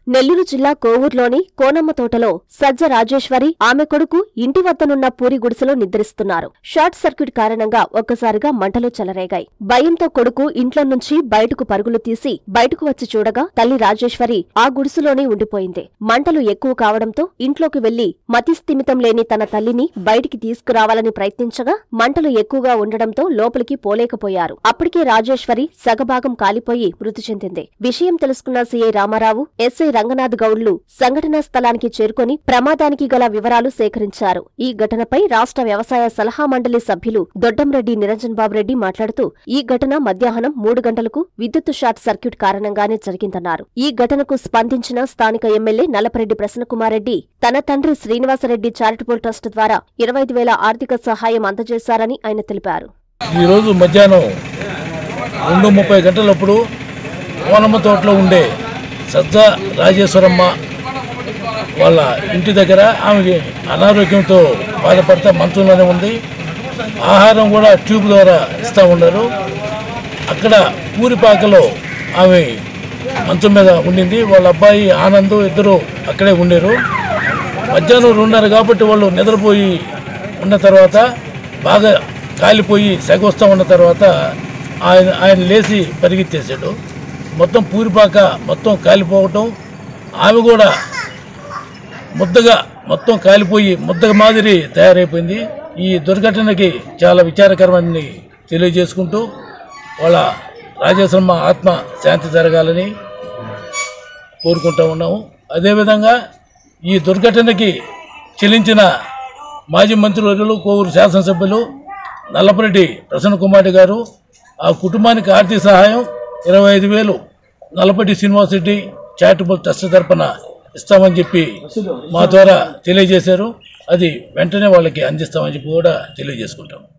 నెల్లూరు జిల్లా కోవూరులోని కోనమ్మ తోటలో సజ్జ రాజేశ్వరి ఆమె కొడుకు ఇంటి వద్దనున్న పూరి గుడిసెలో నిద్రిస్తున్నారు షార్ట్ సర్క్యూట్ కారణంగా ఒక్కసారిగా మంటలు చెలరేగాయి భయంతో కొడుకు ఇంట్లో నుంచి బయటకు పరుగులు తీసి బయటకు వచ్చి చూడగా తల్లి రాజేశ్వరి ఆ గుడిసెలోనే ఉండిపోయింది మంటలు ఎక్కువ కావడంతో ఇంట్లోకి వెళ్లి మతిస్థిమితం లేని తన తల్లిని బయటికి తీసుకురావాలని ప్రయత్నించగా మంటలు ఎక్కువగా ఉండడంతో లోపలికి పోలేకపోయారు అప్పటికే రాజేశ్వరి సగభాగం కాలిపోయి మృతి చెందింది విషయం తెలుసుకున్న సీఐ రామారావు ఎస్ఐ రంగనాథ్ గౌడ్లు సంఘటనా స్థలానికి చేరుకొని ప్రమాదానికి గల వివరాలు సేకరించారు ఈ ఘటనపై రాష్ట్ర వ్యవసాయ సలహా మండలి సభ్యులు దొడ్డంరెడ్డి నిరంజన్ బాబు రెడ్డి మాట్లాడుతూ ఈ ఘటన మధ్యాహ్నం మూడు గంటలకు విద్యుత్ షార్ట్ సర్క్యూట్ కారణంగానే జరిగిందన్నారు ఈ ఘటనకు స్పందించిన స్థానిక ఎమ్మెల్యే నలపరెడ్డి ప్రసన్నకుమార్ రెడ్డి తన తండ్రి శ్రీనివాసరెడ్డి చారిటబుల్ ట్రస్ట్ ద్వారా ఇరవై ఐదు వేల ఆర్థిక సహాయం అందజేశారని ఆయన తెలిపారు ఈరోజు మధ్యాహ్నం రెండు ముప్పై గంటలప్పుడు కోనమ్మ తోటలో ఉండే సజ్జ రాజేశ్వరమ్మ వాళ్ళ ఇంటి దగ్గర ఆమెకి అనారోగ్యంతో బాధపడితే మంచంలోనే ఉంది ఆహారం కూడా ట్యూబ్ ద్వారా ఇస్తూ ఉన్నారు అక్కడ పూరిపాకలో ఆమె మంచం మీద ఉండింది వాళ్ళ అబ్బాయి ఆనంద్ ఇద్దరు అక్కడే ఉండేరు మధ్యాహ్నం రెండున్నర కాబట్టి వాళ్ళు నిద్రపోయి ఉన్న తర్వాత బాగా కాలిపోయి సెగొస్తూ ఉన్న తర్వాత ఆయన ఆయన లేచి పరిగెత్తేసాడు మొత్తం పూరిపాక మొత్తం కాలిపోవటం ఆమె కూడా ముద్దగా మొత్తం కాలిపోయి ముద్దగా మాదిరి తయారైపోయింది ఈ దుర్ఘటనకి చాలా విచారకరమని తెలియజేసుకుంటూ వాళ్ళ రాజేశ్వరమ్మ ఆత్మ శాంతి జరగాలని కోరుకుంటూ ఉన్నాము అదేవిధంగా ఈ దుర్ఘటనకి చెల్లించిన మాజీ మంత్రివర్యులు కోవూరు శాసనసభ్యులు నల్లపరెడ్డి ప్రసన్న కుమార్ గారు ఆ కుటుంబానికి ఆర్థిక సహాయం ఇరవై ఐదు వేలు నల్లపరెడ్డి శ్రీనివాసరెడ్డి చారిటబుల్ ట్రస్ట్ తరపున ఇస్తామని చెప్పి మా ద్వారా తెలియజేశారు అది వెంటనే వాళ్ళకి అందిస్తామని చెప్పి కూడా తెలియజేసుకుంటాం